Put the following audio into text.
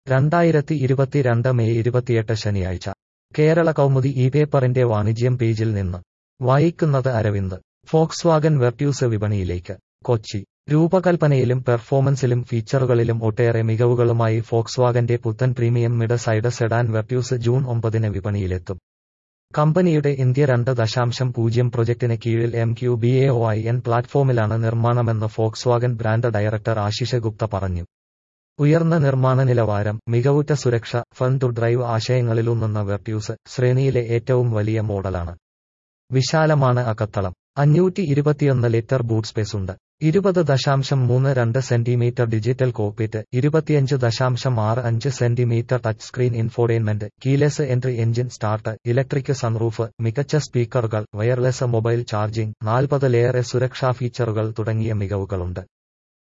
രണ്ടായിരത്തി ഇരുപത്തിരണ്ട് മെയ് ഇരുപത്തിയെട്ട് ശനിയാഴ്ച കേരള കൗമുദി ഈ പേപ്പറിന്റെ വാണിജ്യം പേജിൽ നിന്ന് വായിക്കുന്നത് അരവിന്ദ് ഫോക്സ്വാഗൻ വെർട്യൂസ് വിപണിയിലേക്ക് കൊച്ചി രൂപകൽപ്പനയിലും പെർഫോമൻസിലും ഫീച്ചറുകളിലും ഒട്ടേറെ മികവുകളുമായി ഫോക്സ്വാഗന്റെ പുത്തൻ premium mid size sedan Virtus June ഒമ്പതിന് വിപണിയിലെത്തും കമ്പനിയുടെ ഇന്ത്യ രണ്ട് ദശാംശം പൂജ്യം പ്രൊജക്ടിന് കീഴിൽ M Q B A O I N പ്ലാറ്റ്ഫോമിലാണ് നിർമ്മാണമെന്ന് Volkswagen brand director Ashish Gupta പറഞ്ഞു ഉയർന്ന നിർമ്മാണ നിലവാരം മികവുറ്റ സുരക്ഷ ഫൺ ടു ഡ്രൈവ് ആശയങ്ങളിലൂന്നുന്ന വെർട്യൂസ് ശ്രേണിയിലെ ഏറ്റവും വലിയ മോഡലാണ് വിശാലമാണ് അകത്തളം അഞ്ഞൂറ്റി ഇരുപത്തിയൊന്ന് ലിറ്റർ ബൂട്ട് സ്പേസ് ഉണ്ട് ഇരുപത് ദശാംശം മൂന്ന് രണ്ട് സെന്റിമീറ്റർ ഡിജിറ്റൽ കോക്പിറ്റ് ഇരുപത്തിയഞ്ച് ദശാംശം ആറ് അഞ്ച് centimetre touch screen infotainment keyless entry engine start electric sunroof മികച്ച സ്പീക്കറുകൾ വയർലെസ് മൊബൈൽ ചാർജിംഗ് നാൽപ്പത് ലെയർ സുരക്ഷാ ഫീച്ചറുകൾ തുടങ്ങിയ മികവുകളുണ്ട്